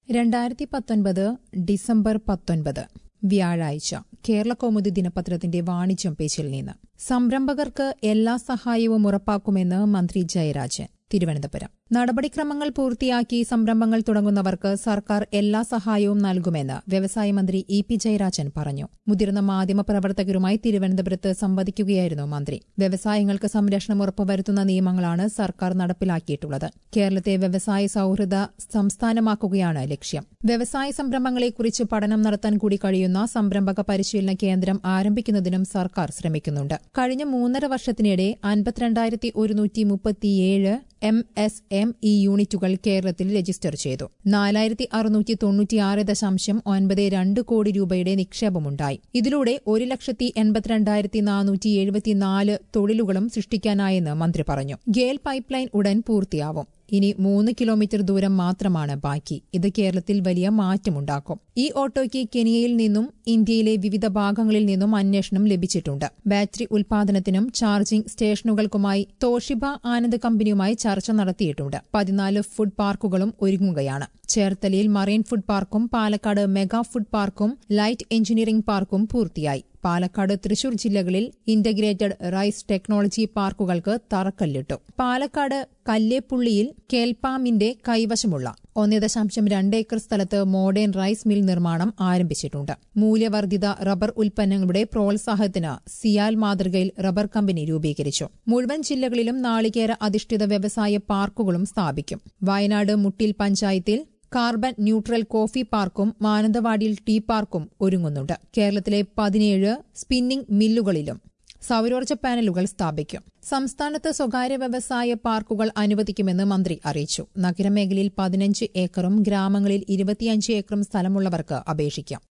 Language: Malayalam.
രണ്ടായിരത്തി പത്തൊൻപത് ഡിസംബർ പത്തൊൻപത് വ്യാഴാഴ്ച കേരളകൗമുദി ദിനപത്രത്തിന്റെ വാണിജ്യം പേജിൽ നിന്ന് സംരംഭകർക്ക് എല്ലാ സഹായവും ഉറപ്പാക്കുമെന്ന് മന്ത്രി ജയരാജൻ തിരുവനന്തപുരം നടപടിക്രമങ്ങൾ പൂർത്തിയാക്കി സംരംഭങ്ങൾ തുടങ്ങുന്നവർക്ക് സർക്കാർ എല്ലാ സഹായവും നൽകുമെന്ന് വ്യവസായ മന്ത്രി ഇ പി ജയരാജൻ പറഞ്ഞു മുതിർന്ന മാധ്യമപ്രവർത്തകരുമായി തിരുവനന്തപുരത്ത് സംവദിക്കുകയായിരുന്നു മന്ത്രി വ്യവസായങ്ങൾക്ക് സംരക്ഷണം ഉറപ്പുവരുത്തുന്ന നിയമങ്ങളാണ് സർക്കാർ നടപ്പിലാക്കിയിട്ടുള്ളത് കേരളത്തെ വ്യവസായ സൌഹൃദ സംസ്ഥാനമാക്കുകയാണ് ലക്ഷ്യം വ്യവസായ സംരംഭങ്ങളെക്കുറിച്ച് പഠനം നടത്താൻ കൂടി കഴിയുന്ന സംരംഭക പരിശീലന കേന്ദ്രം ആരംഭിക്കുന്നതിനും സർക്കാർ ശ്രമിക്കുന്നുണ്ട് കഴിഞ്ഞ മൂന്നര വർഷത്തിനിടെ അൻപത്തിരണ്ടായിരത്തി ഒരുന്നൂറ്റി മുപ്പത്തിയേഴ് എം എസ് എം ഇ യൂണിറ്റുകൾ കേരളത്തിൽ രജിസ്റ്റർ ചെയ്തു നാലായിരത്തി അറുന്നൂറ്റി തൊണ്ണൂറ്റിയാറ് ദശാംശം ഒൻപത് രണ്ട് കോടി രൂപയുടെ നിക്ഷേപമുണ്ടായി ഇതിലൂടെ ഒരു ലക്ഷത്തി എൺപത്തിരണ്ടായിരത്തി നാനൂറ്റി എഴുപത്തിനാല് തൊഴിലുകളും സൃഷ്ടിക്കാനായെന്ന് മന്ത്രി പറഞ്ഞു ഗേൽ പൈപ്പ് ലൈൻ ഉടൻ പൂർത്തിയാവും ഇനി മൂന്ന് കിലോമീറ്റർ ദൂരം മാത്രമാണ് ബാക്കി ഇത് കേരളത്തിൽ വലിയ മാറ്റമുണ്ടാക്കും ഈ ഓട്ടോയ്ക്ക് കെനിയയിൽ നിന്നും ഇന്ത്യയിലെ വിവിധ ഭാഗങ്ങളിൽ നിന്നും അന്വേഷണം ലഭിച്ചിട്ടുണ്ട് ബാറ്ററി ഉൽപാദനത്തിനും ചാർജിംഗ് സ്റ്റേഷനുകൾക്കുമായി തോഷിബ ആനന്ദ് കമ്പനിയുമായി ചർച്ച നടത്തിയിട്ടുണ്ട് പതിനാല് ഫുഡ് പാർക്കുകളും ഒരുങ്ങുകയാണ് ചേർത്തലയിൽ മറൈൻ ഫുഡ് പാർക്കും പാലക്കാട് മെഗാ ഫുഡ് പാർക്കും ലൈറ്റ് എഞ്ചിനീയറിംഗ് പാർക്കും പൂർത്തിയായി പാലക്കാട് തൃശൂർ ജില്ലകളിൽ ഇന്റഗ്രേറ്റഡ് റൈസ് ടെക്നോളജി പാർക്കുകൾക്ക് തറക്കല്ലിട്ടു പാലക്കാട് കല്ലേപ്പുള്ളിയിൽ കേൽപ്പാമിന്റെ കൈവശമുള്ള ഒന്ന് ദശാംശം രണ്ട് ഏക്കർ സ്ഥലത്ത് മോഡേൺ റൈസ് മിൽ നിർമ്മാണം ആരംഭിച്ചിട്ടുണ്ട് മൂല്യവർദ്ധിത റബ്ബർ ഉൽപ്പന്നങ്ങളുടെ പ്രോത്സാഹനത്തിന് സിയാൽ മാതൃകയിൽ റബ്ബർ കമ്പനി രൂപീകരിച്ചു മുഴുവൻ ജില്ലകളിലും നാളികേര അധിഷ്ഠിത വ്യവസായ പാർക്കുകളും സ്ഥാപിക്കും വയനാട് മുട്ടിൽ പഞ്ചായത്തിൽ കാർബൺ ന്യൂട്രൽ കോഫി പാർക്കും മാനന്തവാടിയിൽ ടീ പാർക്കും ഒരുങ്ങുന്നുണ്ട് കേരളത്തിലെ പതിനേഴ് സ്പിന്നിംഗ് മില്ലുകളിലും സൌരോർജ്ജ പാനലുകൾ സ്ഥാപിക്കും സംസ്ഥാനത്ത് സ്വകാര്യ വ്യവസായ പാർക്കുകൾ അനുവദിക്കുമെന്ന് മന്ത്രി അറിയിച്ചു നഗരമേഖലയിൽ പതിനഞ്ച് ഏക്കറും ഗ്രാമങ്ങളിൽ ഇരുപത്തിയഞ്ച് ഏക്കറും സ്ഥലമുള്ളവർക്ക് അപേക്ഷിക്കാം